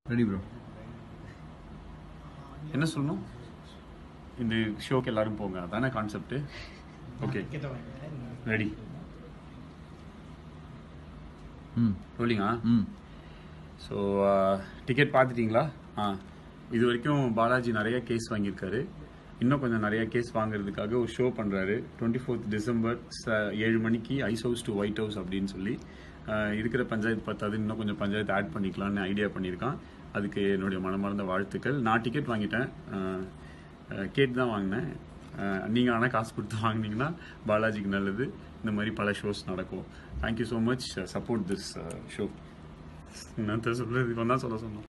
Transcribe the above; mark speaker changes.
Speaker 1: ready bro
Speaker 2: என்ன சொல்லணும் இந்த ஷோக்கு எல்லாரும் போங்க அதானே கான்செப்ட் ஓகே ரெடி
Speaker 1: ம்
Speaker 2: ரோலிங்கா
Speaker 1: ம்
Speaker 2: ஸோ டிக்கெட் பார்த்துட்டீங்களா ஆ இது வரைக்கும் பாலாஜி நிறைய கேஸ் வாங்கியிருக்காரு இன்னும் கொஞ்சம் நிறைய கேஸ் வாங்குறதுக்காக ஒரு ஷோ பண்ணுறாரு டுவெண்ட்டி ஃபோர்த் டிசம்பர் ச ஏழு மணிக்கு Ice House to White House அப்படின்னு சொல்லி ஆஹ், இருக்கிற பஞ்சாயத்து பத்தாது இன்னும் கொஞ்சம் பஞ்சாயத்து ஆட் பண்ணிக்கலாம்னு ஐடியா பண்ணியிருக்கான் அதுக்கு என்னுடைய மனமார்ந்த வாழ்த்துக்கள் நான் டிக்கெட் வாங்கிட்டேன் கேட் தான் வாங்கினேன் நீங்கள் ஆனால் காசு கொடுத்து வாங்குனீங்கன்னா பாலாஜிக்கு நல்லது இந்த மாதிரி பல ஷோஸ் நடக்கும் thank you so much support this show என்னத்த சொல்றது இப்போ தான் சொல்ல சொன்னோம்